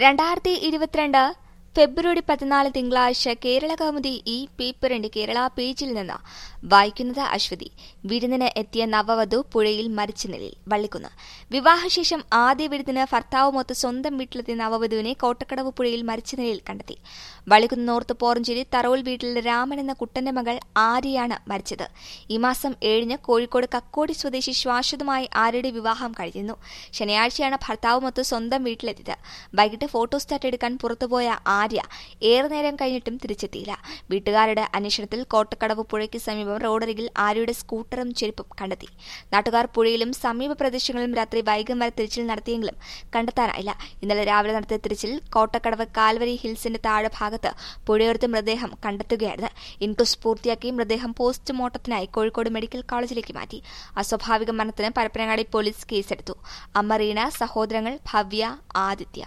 രണ്ടായിരത്തി ഇരുപത്തിരണ്ട് ഫെബ്രുവരി പതിനാല് തിങ്കളാഴ്ച കേരള കൗമുദി ഈ പേപ്പറിന്റെ കേരള പേജിൽ നിന്ന് വായിക്കുന്നത് അശ്വതി വിരുന്നിന് എത്തിയ നവവധു പുഴയിൽ മരിച്ച നിലയിൽ വള്ളിക്കുന്ന് വിവാഹശേഷം ആദ്യ വിരുന്നിന് ഭർത്താവുമൊത്ത് സ്വന്തം വീട്ടിലെത്തിയ നവവധുവിനെ കോട്ടക്കടവ് പുഴയിൽ മരിച്ച നിലയിൽ കണ്ടെത്തി വള്ളിക്കുന്ന് നോർത്ത് പോറഞ്ചേരി തറോൽ വീട്ടിൽ രാമൻ എന്ന കുട്ടന്റെ മകൾ ആര്യയാണ് മരിച്ചത് ഈ മാസം ഏഴിന് കോഴിക്കോട് കക്കോടി സ്വദേശി ശ്വാശ്വതമായി ആര്യയുടെ വിവാഹം കഴിഞ്ഞിരുന്നു ശനിയാഴ്ചയാണ് ഭർത്താവുമൊത്ത് സ്വന്തം വീട്ടിലെത്തിയത് വൈകിട്ട് ഫോട്ടോസ്റ്റാറ്റ് എടുക്കാൻ പുറത്തുപോയ ആര്യ ഏറെ നേരം കഴിഞ്ഞിട്ടും തിരിച്ചെത്തിയില്ല വീട്ടുകാരുടെ അന്വേഷണത്തിൽ കോട്ടക്കടവ് പുഴയ്ക്ക് സമീപം റോഡരികിൽ ആര്യയുടെ സ്കൂട്ടറും ചെരുപ്പും കണ്ടെത്തി നാട്ടുകാർ പുഴയിലും സമീപ പ്രദേശങ്ങളിലും രാത്രി വൈകും വരെ തിരച്ചിൽ നടത്തിയെങ്കിലും കണ്ടെത്താനായില്ല ഇന്നലെ രാവിലെ നടത്തിയ തിരച്ചിൽ കോട്ടക്കടവ് കാൽവരി ഹിൽസിന്റെ താഴെ ഭാഗത്ത് പുഴയോരത്ത് മൃതദേഹം കണ്ടെത്തുകയായിരുന്നു ഇൻക്വസ്റ്റ് പൂർത്തിയാക്കി മൃതദേഹം പോസ്റ്റ്മോർട്ടത്തിനായി കോഴിക്കോട് മെഡിക്കൽ കോളേജിലേക്ക് മാറ്റി അസ്വാഭാവിക മരണത്തിന് പരപ്പനങ്ങാടി പോലീസ് കേസെടുത്തു അമ്മ റീന സഹോദരങ്ങൾ ഭവ്യ ആദിത്യ